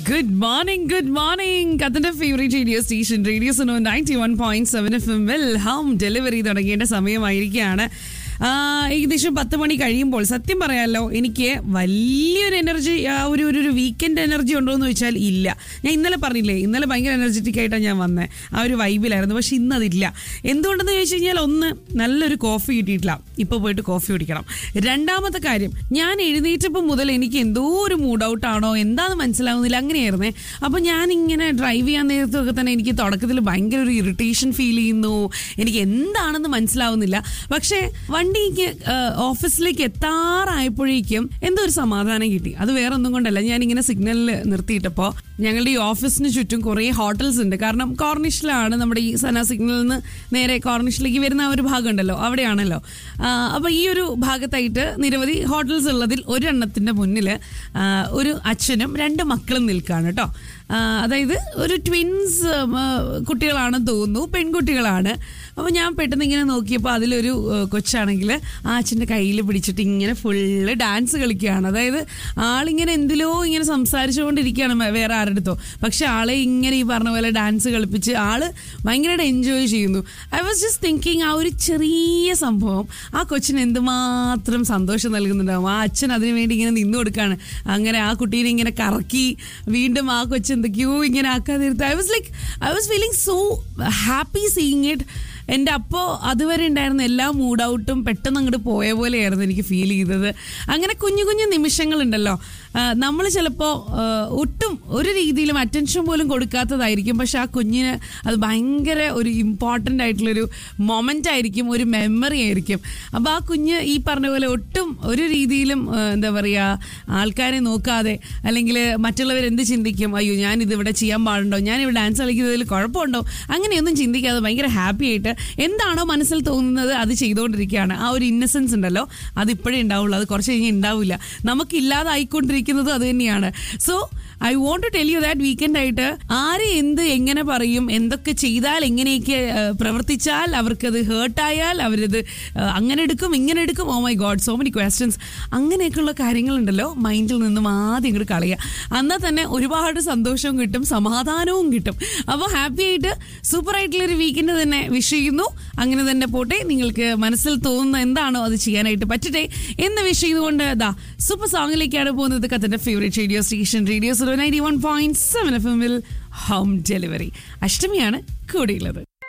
good morning good morning കത്തിന്റെ favourite radio station radio Suno ninety one point seven F എമ്മിൽ home delivery തുടങ്ങേണ്ട സമയമായിരിക്കുകയാണ് ആ, ഏകദേശം പത്ത് മണി കഴിയുമ്പോൾ സത്യം പറയാമല്ലോ എനിക്ക് വലിയൊരു എനർജി ഒരു ഒരു ഒരു വീക്കെൻഡ് എനർജി ഉണ്ടോ എന്ന് ചോദിച്ചാൽ ഇല്ല ഞാൻ ഇന്നലെ പറഞ്ഞില്ലേ ഇന്നലെ ഭയങ്കര എനർജറ്റിക് ആയിട്ടാണ് ഞാൻ വന്നത് ആ ഒരു വൈബിലായിരുന്നു പക്ഷെ ഇന്നതില്ല എന്തുകൊണ്ടെന്ന് ചോദിച്ചു കഴിഞ്ഞാൽ ഒന്ന് നല്ലൊരു കോഫി കിട്ടിയിട്ടില്ല ഇപ്പോൾ പോയിട്ട് കോഫി കുടിക്കണം രണ്ടാമത്തെ കാര്യം ഞാൻ എഴുന്നേറ്റപ്പോൾ മുതൽ എനിക്ക് എന്തോ ഒരു മൂഡ് ഔട്ട് ആണോ എന്താണെന്ന് മനസ്സിലാവുന്നില്ല അങ്ങനെയായിരുന്നേ അപ്പോൾ ഞാൻ ഇങ്ങനെ ഡ്രൈവ് ചെയ്യാൻ നേരത്തൊക്കെ തന്നെ എനിക്ക് തുടക്കത്തിൽ ഭയങ്കര ഒരു ഇറിറ്റേഷൻ ഫീൽ ചെയ്യുന്നു എനിക്ക് എന്താണെന്ന് മനസ്സിലാവുന്നില്ല പക്ഷേ വണ്ടിക്ക് ഓഫീസിലേക്ക് എത്താറായപ്പോഴേക്കും എന്തോ ഒരു സമാധാനം കിട്ടി അത് വേറെ ഒന്നും കൊണ്ടല്ല ഞാൻ ഇങ്ങനെ സിഗ്നലിൽ നിർത്തിയിട്ടപ്പോൾ ഞങ്ങളുടെ ഈ ഓഫീസിന് ചുറ്റും കുറേ ഹോട്ടൽസ് ഉണ്ട് കാരണം കോർണിഷിലാണ് നമ്മുടെ ഈ സന സിഗ്നലിൽ നിന്ന് നേരെ കോർണിഷിലേക്ക് വരുന്ന ആ ഒരു ഭാഗം ഉണ്ടല്ലോ അവിടെയാണല്ലോ അപ്പോൾ ഈ ഒരു ഭാഗത്തായിട്ട് നിരവധി ഹോട്ടൽസ് ഉള്ളതിൽ ഒരെണ്ണത്തിൻ്റെ മുന്നിൽ ഒരു അച്ഛനും രണ്ട് മക്കളും നിൽക്കുകയാണ് കേട്ടോ ആ, അതായത് ഒരു ട്വിൻസ് കുട്ടികളാണെന്ന് തോന്നുന്നു പെൺകുട്ടികളാണ് അപ്പോൾ ഞാൻ പെട്ടെന്ന് ഇങ്ങനെ നോക്കിയപ്പോൾ അതിലൊരു ആ, കൊച്ചാണെങ്കിൽ ആ അച്ഛൻ്റെ കയ്യിൽ പിടിച്ചിട്ട് ഇങ്ങനെ ഫുള്ള് ഡാൻസ് കളിക്കുകയാണ് അതായത് ആളിങ്ങനെ എന്തിലോ ഇങ്ങനെ സംസാരിച്ചുകൊണ്ടിരിക്കുകയാണ് മ- വേറെ ആരുടെ അടുത്തോ പക്ഷെ ആളെ ഇങ്ങനെ ഈ പറഞ്ഞ പോലെ ഡാൻസ് കളിപ്പിച്ച് ആള് ഭയങ്കരമായിട്ട് എൻജോയ് ചെയ്യുന്നു ഐ വാസ് ജസ്റ്റ് തിങ്കിങ് ആ ഒരു ചെറിയ സംഭവം ആ കൊച്ചിന് എന്തുമാത്രം സന്തോഷം നൽകുന്നുണ്ടാവും ആ അച്ഛൻ അതിനു വേണ്ടി ഇങ്ങനെ നിന്നു കൊടുക്കുകയാണ് അങ്ങനെ ആ കുട്ടീനെ ഇങ്ങനെ കറക്കി വീണ്ടും ആ കൊച്ചു എന്തൊക്കെയോ ഇങ്ങനെ ആക്കാതെ I was like I was feeling so happy seeing it എൻ്റെ അപ്പോൾ അതുവരെ ഉണ്ടായിരുന്ന എല്ലാ മൂഡ് ഔട്ടും പെട്ടെന്ന് അങ്ങോട്ട് പോയ പോലെയായിരുന്നു എനിക്ക് ഫീൽ ചെയ്തത് അങ്ങനെ കുഞ്ഞു കുഞ്ഞു നിമിഷങ്ങളുണ്ടല്ലോ നമ്മൾ ചിലപ്പോൾ ഒട്ടും ഒരു രീതിയിലും അറ്റൻഷൻ പോലും കൊടുക്കാത്തതായിരിക്കും പക്ഷെ ആ കുഞ്ഞിന് അത് ഭയങ്കര ഒരു ഇമ്പോർട്ടൻ്റ് ആയിട്ടുള്ളൊരു മൊമെൻ്റ് ആയിരിക്കും ഒരു മെമ്മറി ആയിരിക്കും അപ്പോൾ ആ കുഞ്ഞ് ഈ പറഞ്ഞ പോലെ ഒട്ടും ഒരു രീതിയിലും ആ, എന്താ പറയുക ആൾക്കാരെ നോക്കാതെ അല്ലെങ്കിൽ മറ്റുള്ളവർ എന്ത് ചിന്തിക്കും അയ്യോ ഞാൻ ഇത് ഇവിടെ ചെയ്യാൻ പാടുണ്ടോ ഞാൻ ഇവിടെ ഡാൻസ് കളിക്കുന്നതിൽ കുഴപ്പമുണ്ടോ അങ്ങനെയൊന്നും ചിന്തിക്കാതെ ഭയങ്കര ഹാപ്പി ആയിട്ട് എന്താണോ മനസ്സിൽ തോന്നുന്നത് അത് ചെയ്തുകൊണ്ടിരിക്കുകയാണ് ആ ഒരു ഇന്നസെൻസ് ഉണ്ടല്ലോ അത് ഇപ്പോഴേ ഉണ്ടാവുള്ളൂ അത് കുറച്ച് കഴിഞ്ഞ് ഉണ്ടാവില്ല നമുക്ക് ഇല്ലാതായിക്കൊണ്ടിരിക്കുന്നതും അത് തന്നെയാണ് so I want to tell you that weekend ആയിട്ട് ആര് എന്ത് എങ്ങനെ പറയും എന്തൊക്കെ ചെയ്താൽ എങ്ങനെയൊക്കെ ആ, പ്രവർത്തിച്ചാൽ അവർക്കത് ഹേർട്ടായാൽ അവരത് ആ, അങ്ങനെ എടുക്കും ഇങ്ങനെ എടുക്കും oh my God so many questions അങ്ങനെയൊക്കെയുള്ള കാര്യങ്ങളുണ്ടല്ലോ മൈൻഡിൽ നിന്നും ആദ്യം ഇങ്ങോട്ട് കളയുക എന്നാൽ തന്നെ ഒരുപാട് സന്തോഷവും കിട്ടും സമാധാനവും കിട്ടും അപ്പോൾ ഹാപ്പി ആയിട്ട് സൂപ്പർ ആയിട്ടുള്ള ഒരു വീക്കെൻഡ് തന്നെ വിഷ് ചെയ്യുന്നു അങ്ങനെ തന്നെ പോട്ടെ നിങ്ങൾക്ക് മനസ്സിൽ തോന്നുന്ന എന്താണോ അത് ചെയ്യാനായിട്ട് പറ്റട്ടെ എന്ന് വിഷ് ചെയ്തുകൊണ്ട് ദാ സൂപ്പർ സോങ്ങിലേക്കാണ് പോകുന്നത് കത്തിന്റെ favourite radio station radio zero ninety one point seven F എമ്മിൽ ഹോം ഡെലിവറി അഷ്ടമിയാണ് കൂടിയുള്ളത്